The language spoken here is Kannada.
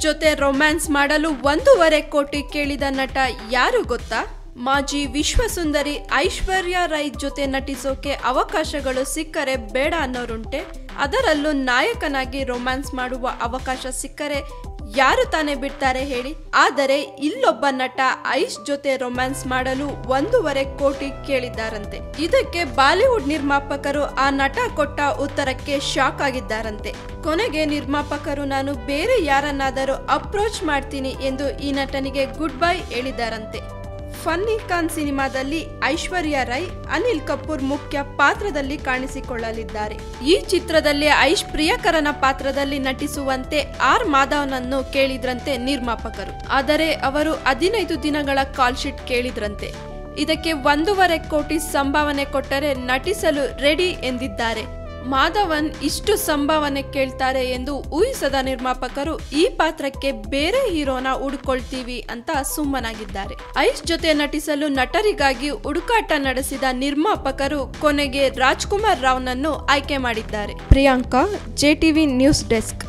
ಜೊತೆ ರೊಮ್ಯಾನ್ಸ್ ಮಾಡಲು ಒಂದೂವರೆ ಕೋಟಿ ಕೇಳಿದ ನಟ ಯಾರು ಗೊತ್ತಾ ಮಾಜಿ ವಿಶ್ವಸುಂದರಿ ಐಶ್ವರ್ಯ ರೈ ಜೊತೆ ನಟಿಸೋಕೆ ಅವಕಾಶಗಳು ಸಿಕ್ಕರೆ ಬೇಡ ಅನ್ನೋರುಂಟೆ ಅದರಲ್ಲೂ ನಾಯಕನಾಗಿ ರೊಮ್ಯಾನ್ಸ್ ಮಾಡುವ ಅವಕಾಶ ಸಿಕ್ಕರೆ ಯಾರು ತಾನೇ ಬಿಡ್ತಾರೆ ಹೇಳಿ ಆದರೆ ಇಲ್ಲೊಬ್ಬ ನಟ ಐಶ್ ಜೊತೆ ರೊಮ್ಯಾನ್ಸ್ ಮಾಡಲು ಒಂದೂವರೆ ಕೋಟಿ ಕೇಳಿದ್ದಾರಂತೆ ಇದಕ್ಕೆ ಬಾಲಿವುಡ್ ನಿರ್ಮಾಪಕರು ಆ ನಟ ಕೊಟ್ಟ ಉತ್ತರಕ್ಕೆ ಶಾಕ್ ಆಗಿದ್ದಾರಂತೆ ಕೊನೆಗೆ ನಿರ್ಮಾಪಕರು ನಾನು ಬೇರೆ ಯಾರನ್ನಾದರೂ ಅಪ್ರೋಚ್ ಮಾಡ್ತೀನಿ ಎಂದು ಈ ನಟನಿಗೆ ಗುಡ್ ಬೈ ಹೇಳಿದ್ದಾರಂತೆ ಫನ್ನಿ ಖಾನ್ ಸಿನಿಮಾದಲ್ಲಿ ಐಶ್ವರ್ಯ ರೈ ಅನಿಲ್ ಕಪೂರ್ ಮುಖ್ಯ ಪಾತ್ರದಲ್ಲಿ ಕಾಣಿಸಿಕೊಳ್ಳಲಿದ್ದಾರೆ ಈ ಚಿತ್ರದಲ್ಲಿ ಐಶ್ ಪ್ರಿಯಕರನ ಪಾತ್ರದಲ್ಲಿ ನಟಿಸುವಂತೆ ಆರ್ ಮಾಧವನನ್ನು ಕೇಳಿದ್ರಂತೆ ನಿರ್ಮಾಪಕರು ಆದರೆ ಅವರು ಹದಿನೈದು ದಿನಗಳ ಕಾಲ್ ಶೀಟ್ ಕೇಳಿದ್ರಂತೆ ಇದಕ್ಕೆ ಒಂದೂವರೆ ಕೋಟಿ ಸಂಭಾವನೆ ಕೊಟ್ಟರೆ ನಟಿಸಲು ರೆಡಿ ಎಂದಿದ್ದಾರೆ ಮಾಧವನ್ ಇಷ್ಟು ಸಂಭಾವನೆ ಕೇಳ್ತಾರೆ ಎಂದು ಊಹಿಸದ ನಿರ್ಮಾಪಕರು ಈ ಪಾತ್ರಕ್ಕೆ ಬೇರೆ ಹೀರೋನ ಹುಡುಕೊಳ್ತೀವಿ ಅಂತ ಸುಮ್ಮನಾಗಿದ್ದಾರೆ ಐಶ್ ಜೊತೆ ನಟಿಸಲು ನಟರಿಗಾಗಿ ಹುಡುಕಾಟ ನಡೆಸಿದ ನಿರ್ಮಾಪಕರು ಕೊನೆಗೆ ರಾಜ್ಕುಮಾರ್ ರಾವ್ನನ್ನು ಆಯ್ಕೆ ಮಾಡಿದ್ದಾರೆ ಪ್ರಿಯಾಂಕಾ ಜೆಟಿವಿ ನ್ಯೂಸ್ ಡೆಸ್ಕ್